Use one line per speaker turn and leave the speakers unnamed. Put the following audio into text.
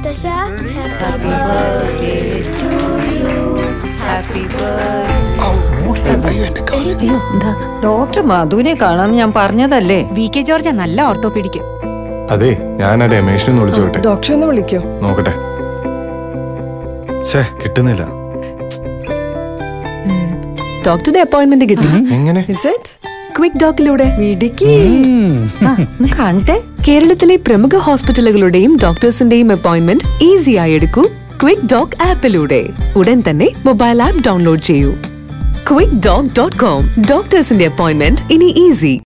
മുത്തശ്ശ happy birthday to you happy
അയ്യോ, എന്താ? ഡോക്ടർ മധുവിനെ കാണാന്ന് ഞാൻ പറഞ്ഞതല്ലേ
വി കെ ജോർജ നല്ല ഓർത്തോപീഡിക്ക്
അതെ ഞാൻ ആ രമേഷിനെ ഒന്ന് വിളിച്ചു നോട്ടെ
ഡോക്ടറെ ഒന്ന് വിളിക്കോ
നോക്കട്ടെ ഛേ കിട്ടുന്നില്ല
ഡോക്ടറുടെ അപ്പോയിന്റ്മെന്റ് കിട്ടി
എങ്ങനെ
ഇസ് ഇറ്റ്
ക്വിക്ക് ഡോക്കിലൂടെ
മിടുക്കി
ആ, ഒന്ന് കാണട്ടെ
കേരളത്തിലെ പ്രമുഖ ഹോസ്പിറ്റലുകളുടെയും ഡോക്ടേഴ്സിന്റെയും അപ്പോയിന്റ്മെന്റ് ഈസിയായി എടുക്കൂ ക്വിക്ക് ഡോക് ആപ്പിലൂടെ ഉടൻ തന്നെ മൊബൈൽ ആപ്പ് ഡൗൺലോഡ് ചെയ്യൂ ക്വിക്ക് ഡോക് ഡോട്ട് കോം ഡോക്ടേഴ്സിന്റെ അപ്പോയിന്റ്മെന്റ് ഇനി ഈസി